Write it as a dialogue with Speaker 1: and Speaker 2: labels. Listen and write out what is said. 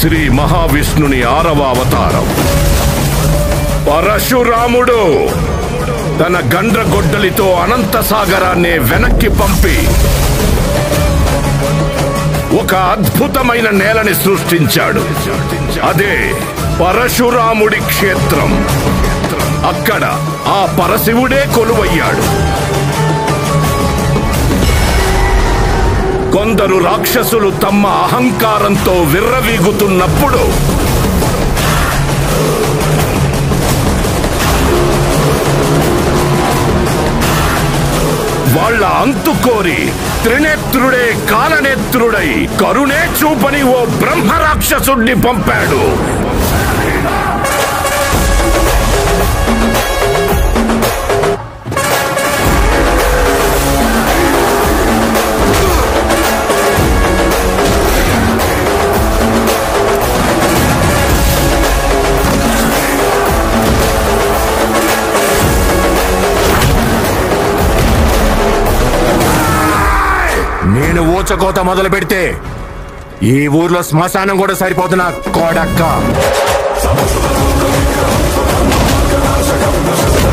Speaker 1: శ్రీ మహావిష్ణుని ఆరవ అవతారం పరశురాముడు తన గండ్రగొడ్డలితో అనంత సాగరాన్నే వెనక్కి పంపి ఒక అద్భుతమైన నేలని సృష్టించాడు అదే పరశురాముడి క్షేత్రం అక్కడ ఆ పరశివుడే కొలువయ్యాడు కొందరు రాక్షసులు తమ అహంకారంతో విర్రవీగుతున్నప్పుడు వాళ్ళ అంతు కోరి త్రినేత్రుడే కాలనేత్రుడై కరుణే చూపని ఓ బ్రహ్మ రాక్షసుణ్ణి పంపాడు
Speaker 2: నేను ఊచకోత మొదలు పెడితే ఈ ఊర్లో శ్మశానం కూడా సరిపోతున్నా కోడక్క